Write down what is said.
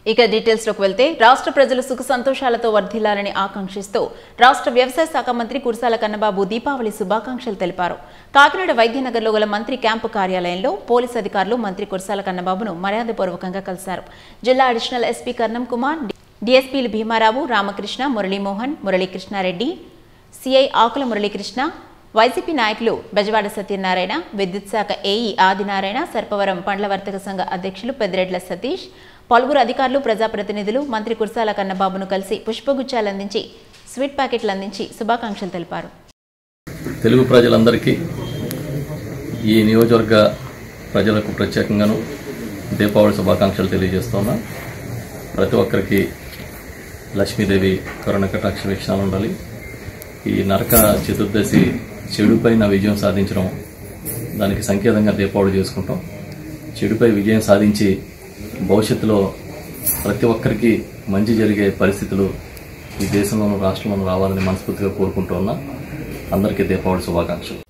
ఇక డీటెయిల్స్ లోకి వెళ్తే రాష్ట్ర ప్రజలు సుఖ సంతోషాలతో వర్ధిల్లాలని ఆకాంక్షిస్తూ రాష్ట్ర వ్యవసాయ శాఖ మంత్రి కుర్సాల కన్నబాబు దీపావళి శుభాకాంక్షలు తెలిపారు కాకినాడ వైద్యనగర్లో గల మంత్రి క్యాంపు కార్యాలయంలో పోలీస్ అధికారులు మంత్రి కుర్సాల కన్నబాబును మర్యాదపూర్వకంగా కలిశారు జిల్లా అడిషనల్ ఎస్పీ కర్ణం కుమార్ డిఎస్పీలు భీమారావు రామకృష్ణ మురళీమోహన్ మురళీకృష్ణారెడ్డి సిఐ ఆకుల మురళీకృష్ణ వైసీపీ నాయకులు బెజవాడ సత్యనారాయణ విద్యుత్ శాఖ ఏఈ ఆదినారాయణ సర్పవరం పండ్ల వర్తక సంఘ అధ్యక్షులు పెద్దిరెడ్ల సతీష్ పలువురు అధికారులు ప్రజాప్రతినిధులు మంత్రి కుర్సాల కన్నబాబును కలిసి పుష్పగుచ్చాలు అందించి స్వీట్ ప్యాకెట్లు అందించి శుభాకాంక్షలు తెలిపారు తెలుగు ప్రజలందరికీ ఈ నియోజకవర్గ ప్రజలకు ప్రత్యేకంగాను దీపావళి శుభాకాంక్షలు తెలియజేస్తున్నా ప్రతి ఒక్కరికి లక్ష్మీదేవి కరుణ కటాక్ష వీక్షణాలు ఉండాలి ఈ నరక చతుర్దశి చెడుపైన విజయం సాధించడం దానికి సంకేతంగా దీపావళి చేసుకుంటాం చెడుపై విజయం సాధించి భవిష్యత్తులో ప్రతి ఒక్కరికి మంచి జరిగే పరిస్థితులు ఈ దేశంలోనూ రాష్ట్రంలోనూ రావాలని మనస్ఫూర్తిగా కోరుకుంటూ ఉన్నా అందరికీ దీపావళి శుభాకాంక్షలు